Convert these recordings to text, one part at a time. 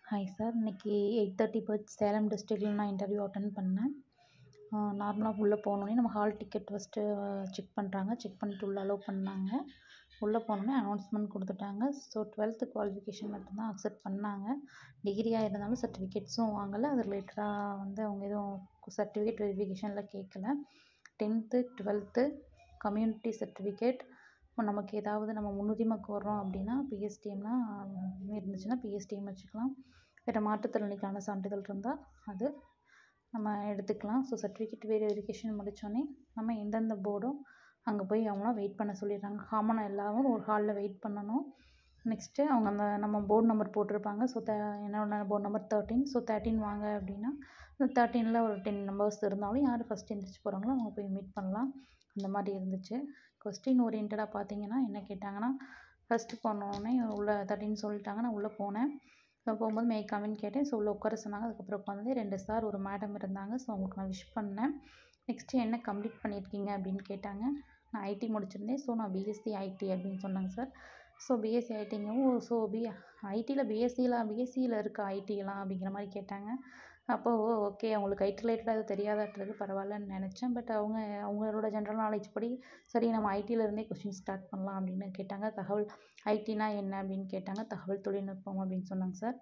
hi sir இன்னைக்கு eight thirty பர்த் சேலம் டிஸ்ட்ரிக்டில் நான் இன்டர்வியூ அட்டன் பண்ணேன் நார்மலாக உள்ளே போனோடனே நம்ம ஹால் டிக்கெட் ஃபஸ்ட்டு செக் பண்ணுறாங்க செக் பண்ணிட்டு உள்ளே அலோவ் பண்ணாங்க உள்ளே போனோடனே அனௌன்ஸ்மெண்ட் கொடுத்துட்டாங்க ஸோ டுவெல்த்து குவாலிஃபிகேஷன் மட்டும்தான் அக்செப்ட் பண்ணாங்க டிகிரியாக இருந்தாலும் சர்டிஃபிகேட்ஸும் வாங்கலை அது ரிலேட்டடாக வந்து அவங்க எதுவும் சர்டிஃபிகேட் வெரிஃபிகேஷனில் கேட்கல டென்த்து டுவெல்த்து கம்யூனிட்டி சர்டிஃபிகேட் இப்போ நமக்கு ஏதாவது நம்ம முன்னுரிமை கோர்றோம் அப்படின்னா பிஎஸ்டிஎம்னா இருந்துச்சுன்னா பிஎஸ்டிஎம் வச்சுக்கலாம் வேறு மாற்றுத்திறனாளிக்கான சான்றிதழ் இருந்தால் அது நம்ம எடுத்துக்கலாம் ஸோ சர்டிஃபிகேட் வெரிஃபிகேஷன் முடித்தோடனே நம்ம எந்தெந்த போர்டோ அங்கே போய் அவங்களாம் வெயிட் பண்ண சொல்லிடுறாங்க காமனாக எல்லாரும் ஒரு ஹாலில் வெயிட் பண்ணணும் நெக்ஸ்ட்டு அவங்க அந்த நம்ம போர்டு நம்பர் போட்டிருப்பாங்க ஸோ த என்னோட board number thirteen so thirteen வாங்க அப்படின்னா அந்த தேர்ட்டீனில் ஒரு டென் நம்பர்ஸ் இருந்தாலும் யார் ஃபஸ்ட் எந்திரிச்சு போகிறாங்களோ அவங்க போய் மீட் பண்ணலாம் அந்த மாதிரி இருந்துச்சு கொஸ்டின் ஓரியன்டாக பார்த்தீங்கன்னா என்ன கேட்டாங்கன்னா ஃபஸ்ட்டு போனோடனே உள்ளே தேர்ட்டின்னு சொல்லிட்டாங்க நான் உள்ளே போனேன் ஸோ போகும்போது மே கமின்னு கேட்டேன் ஸோ உள்ளே உட்கார சொன்னாங்க அதுக்கப்புறம் உட்காந்து ரெண்டு சார் ஒரு மேடம் இருந்தாங்க ஸோ அவங்களுக்கு நான் விஷ் பண்ணேன் நெக்ஸ்ட்டு என்ன கம்ப்ளீட் பண்ணியிருக்கீங்க அப்படின்னு கேட்டாங்க நான் ஐடி முடிச்சிருந்தேன் ஸோ நான் பிஎஸ்சி ஐடி அப்படின்னு சொன்னாங்க சார் ஸோ பிஎஸ்சி ஐடிங்கவும் ஸோ பி ஐடியில் பிஎஸ்சியில் பிஎஸ்சியில் இருக்க ஐடிலாம் அப்படிங்கிற மாதிரி கேட்டாங்க அப்போ ஓ ஓகே அவங்களுக்கு ஐடி ரிலேட்டடாக அது தெரியாதாட்டுறது பரவாயில்லன்னு நினச்சேன் பட் அவங்க அவங்களோட ஜென்ரல் நாலேஜ் படி சரி நம்ம ஐடியிலேருந்தே கொஷின் ஸ்டார்ட் பண்ணலாம் அப்படின்னு கேட்டாங்க தகவல் ஐடினா என்ன அப்படின்னு கேட்டாங்க தகவல் தொழில்நுட்பம் அப்படின்னு சொன்னாங்க சார்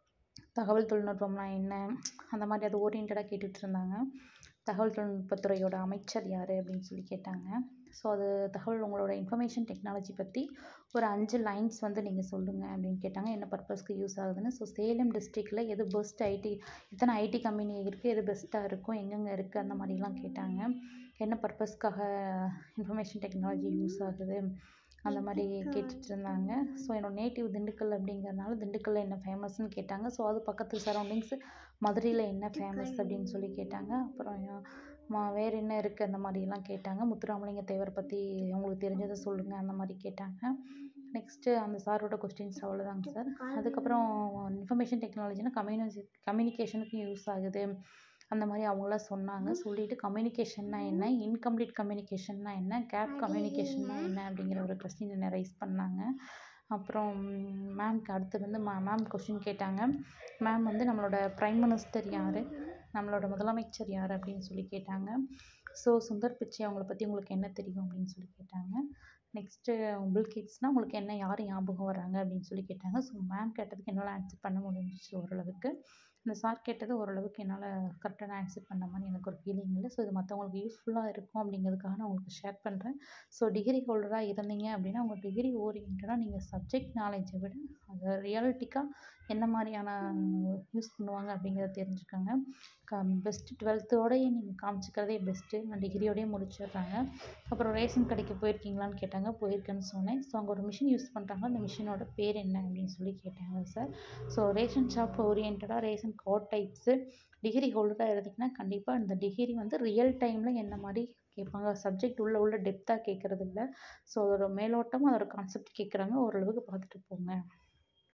தகவல் தொழில்நுட்பம்னா என்ன அந்த மாதிரி அது ஓரியன்டாக கேட்டுட்டு இருந்தாங்க தகவல் தொழில்நுட்பத்துறையோட அமைச்சர் யார் அப்படின்னு சொல்லி கேட்டாங்க ஸோ அது தகவல் உங்களோட இன்ஃபர்மேஷன் டெக்னாலஜி பற்றி ஒரு அஞ்சு லைன்ஸ் வந்து நீங்கள் சொல்லுங்கள் அப்படின்னு கேட்டாங்க என்ன பர்பஸ்க்கு யூஸ் ஆகுதுன்னு ஸோ சேலம் டிஸ்ட்ரிக்டில் எது பெஸ்ட் ஐடி எத்தனை ஐடி கம்பெனி இருக்குது எது பெஸ்ட்டாக இருக்கும் எங்கெங்கே இருக்குது அந்த மாதிரிலாம் கேட்டாங்க என்ன பர்பஸ்க்காக இன்ஃபர்மேஷன் டெக்னாலஜி யூஸ் ஆகுது அந்த மாதிரி கேட்டுட்டு இருந்தாங்க ஸோ என்னோடய நேட்டிவ் திண்டுக்கல் அப்படிங்கிறதுனால திண்டுக்கல்லில் என்ன ஃபேமஸ்ன்னு கேட்டாங்க ஸோ அது பக்கத்து சரௌண்டிங்ஸ் மதுரையில் என்ன ஃபேமஸ் அப்படின்னு சொல்லி கேட்டாங்க அப்புறம் மா வேறு என்ன இருக்குது அந்த மாதிரிலாம் கேட்டாங்க முத்துராமலிங்க தேவர் பற்றி உங்களுக்கு தெரிஞ்சதை சொல்லுங்கள் அந்த மாதிரி கேட்டாங்க நெக்ஸ்ட்டு அந்த சாரோட கொஸ்டின்ஸ் அவ்வளோதாங்க சார் அதுக்கப்புறம் இன்ஃபர்மேஷன் டெக்னாலஜினா கம்யூனிசி கம்யூனிகேஷனுக்கு யூஸ் ஆகுது அந்த மாதிரி அவங்களாம் சொன்னாங்க சொல்லிவிட்டு கம்யூனிகேஷன்னா என்ன இன்கம்ப்ளீட் கம்யூனிகேஷன்னா என்ன கேப் கம்யூனிகேஷன்னா என்ன அப்படிங்கிற ஒரு கொஸ்டின் என்ன ரைஸ் பண்ணாங்க அப்புறம் மேம்க்கு அடுத்து வந்து மா மேம் கொஷின் கேட்டாங்க மேம் வந்து நம்மளோட ப்ரைம் மினிஸ்டர் யார் நம்மளோட முதலமைச்சர் யார் அப்படின்னு சொல்லி கேட்டாங்க ஸோ சுந்தர் பிச்சை அவங்கள பற்றி உங்களுக்கு என்ன தெரியும் அப்படின்னு சொல்லி கேட்டாங்க நெக்ஸ்ட்டு பில்கேட்ஸ்னால் உங்களுக்கு என்ன யார் ஞாபகம் வராங்க அப்படின்னு சொல்லி கேட்டாங்க ஸோ மேம் கேட்டதுக்கு என்னால் ஆன்சர் பண்ண முடிஞ்சிச்சு ஓரளவுக்கு இந்த சார் கேட்டது ஓரளவுக்கு என்னால் கரெக்டான ஆன்சர் பண்ண மாதிரி எனக்கு ஒரு ஃபீலிங் இல்லை ஸோ இது மற்றவங்களுக்கு யூஸ்ஃபுல்லாக இருக்கும் அப்படிங்கிறதுக்காக நான் உங்களுக்கு ஷேர் பண்ணுறேன் ஸோ டிகிரி ஹோல்டராக இருந்தீங்க அப்படின்னா உங்கள் டிகிரி ஓரியன்டாக நீங்கள் சப்ஜெக்ட் நாலேஜை விட அதை ரியாலிட்டிக்காக என்ன மாதிரியான யூஸ் பண்ணுவாங்க அப்படிங்கிறத தெரிஞ்சுக்கோங்க க பெஸ்ட்டு டுவெல்த்தோடயே நீங்கள் காமிச்சிக்கிறதே பெஸ்ட்டு நான் டிகிரியோடயே முடிச்சிடுறாங்க அப்புறம் ரேஷன் கடைக்கு போயிருக்கீங்களான்னு கேட்டாங்க போயிருக்கேன்னு சொன்னேன் ஸோ அங்கே ஒரு மிஷின் யூஸ் பண்ணுறாங்க அந்த மிஷினோட பேர் என்ன அப்படின்னு சொல்லி கேட்டாங்க சார் ஸோ ரேஷன் ஷாப் ஓரியன்டாக ரேஷன் கார்ட் டைப்ஸு டிகிரி ஹோல்டராக இருந்தீங்கன்னா கண்டிப்பாக இந்த டிகிரி வந்து ரியல் டைமில் என்ன மாதிரி கேட்பாங்க சப்ஜெக்ட் உள்ள உள்ள டெப்த்தாக கேட்குறது இல்லை ஸோ அதோட மேலோட்டமாக அதோட கான்செப்ட் கேட்குறாங்க ஓரளவுக்கு பார்த்துட்டு போங்க